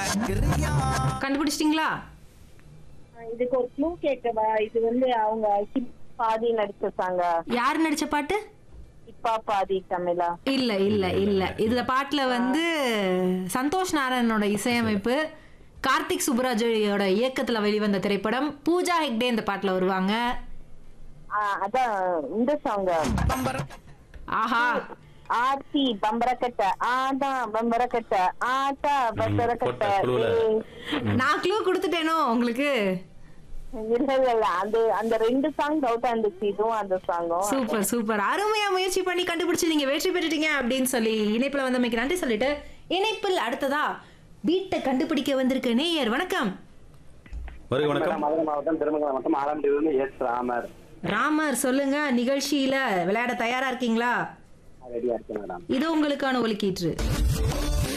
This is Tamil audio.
மறக்கிறியா கண்டுபிடிச்சிட்டீங்களா இதுக்கு ஒரு க்ளூ கேட்கவா இது வந்து அவங்க ஹிப் பாதி நடிச்சிருக்காங்க யார் நடிச்ச பாட்டு இப்பா பாதி தமிழா இல்ல இல்ல இல்ல இதுல பாட்டுல வந்து சந்தோஷ் நாராயணனோட இசையமைப்பு கார்த்திக் சுப்ராஜோட இயக்கத்துல வெளிவந்த திரைப்படம் பூஜா ஹெக்டே இந்த பாட்டுல வருவாங்க ஆ, அதான் இந்த சாங் ஆஹா ஆத்தி பம்பரக்கட்ட ஆதான் பம்பரக்கட்ட ஆத்தா பம்பரக்கட்ட போட்ட குழுல. ஏய். நான் க்ளூ கொடுத்துட்டேனோ உங்களுக்கு இல்ல இல்ல இல்ல அந்த அந்த ரெண்டு சாங் டவுட்டா இருந்துச்சு இதுவும் அந்த சாங்கும் சூப்பர் சூப்பர் அருமையா முயற்சி பண்ணி கண்டுபிடிச்சு நீங்க வெற்றி பெற்றுட்டீங்க அப்படின்னு சொல்லி இணைப்புல வந்தமைக்கு நன்றி சொல்லிட்டு இணைப்பில் அடுத்ததா வீட்டை கண்டுபிடிக்க வந்திருக்க நேயர் வணக்கம் வருக வணக்கம் மதுரை மாவட்டம் திருமங்கலம் மாவட்டம் ஆலம்பட்டியிலிருந்து எஸ் ராமர் ராமர் சொல்லுங்க நிகழ்ச்சியில விளையாட தயாரா இருக்கீங்களா ரெடியா இருக்கு மேடம் இது உங்களுக்கான ஒலிக்கீற்று